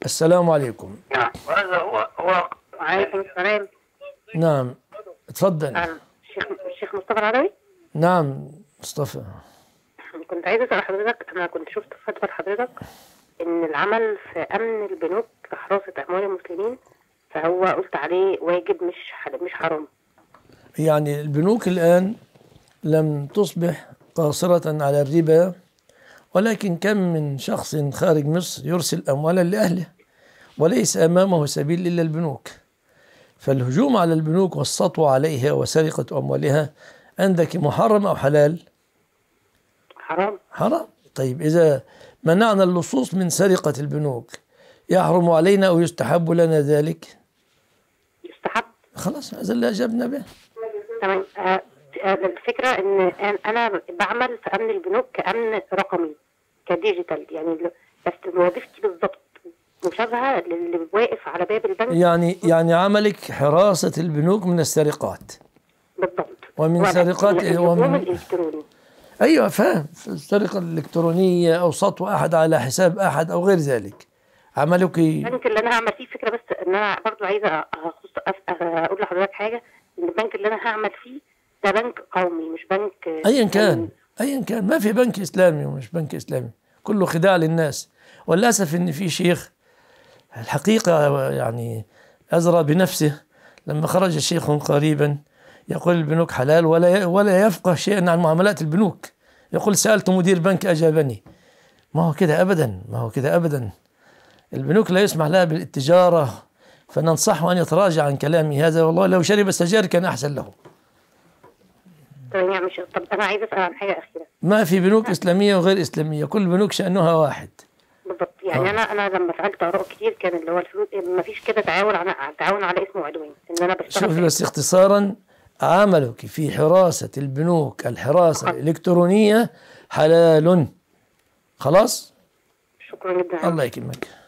السلام عليكم نعم وهذا هو هو وعليكم السلام نعم تفضل أهلا. الشيخ الشيخ مصطفى العدوي نعم مصطفى كنت عايزة أسأل حضرتك أنا كنت شفت فتوى حضرتك إن العمل في أمن البنوك لحراسة أموال المسلمين فهو قلت عليه واجب مش حل- مش حرام يعني البنوك الآن لم تصبح قاصرة على الربا ولكن كم من شخص خارج مصر يرسل أموالا لأهله وليس أمامه سبيل إلا البنوك فالهجوم على البنوك والسطو عليها وسرقة أموالها عندك محرم أو حلال حرام حرام طيب إذا منعنا اللصوص من سرقة البنوك يحرم علينا أو يستحب لنا ذلك يستحب خلاص هذا اللي أجبنا به تمام آه، آه، الفكرة إن أن- أنا بعمل في أمن البنوك كأمن رقمي كديجيتال يعني ل- بس وظيفتي بالظبط مشابهة للي واقف على باب البنك يعني يعني عملك حراسة البنوك من السرقات بالضبط ومن ولا- سرقات- الهجوم ومن- الإلكتروني أيوة فاهم السرقة الإلكترونية أو سطو أحد على حساب أحد أو غير ذلك عملك البنك اللي انا هعمل فيه فكره بس ان انا برضو عايزه اخص أف- اقول لحضرتك حاجه ان البنك اللي انا هعمل فيه ده بنك قومي مش بنك أيا كان أيا كان ما في بنك إسلامي ومش بنك إسلامي كله خداع للناس وللأسف إن في شيخ الحقيقة يعني أزرى بنفسه لما خرج شيخ قريبا يقول البنوك حلال ولا ولا يفقه شيئا عن معاملات البنوك يقول سألت مدير بنك أجابني ما هو كده أبدا ما هو كده أبدا البنوك لا يسمح لها بالتجارة فننصحه أن يتراجع عن كلامه هذا والله لو شرب السجائر كان أحسن له طب يعني مش طب انا عايزه اسال عن حاجه اخيره ما في بنوك إسلامية وغير إسلامية كل البنوك شأنها واحد بالضبط يعني آه. انا انا لما فعلت اراء كتير كان اللي هو الفلوس ما فيش كده تعاون على تعاون على اسم وعدوان ان انا بشتغل شوف في- بس اختصارا عملك في حراسة البنوك الحراسة الإلكترونية حلال خلاص شكرا جدا الله يكرمك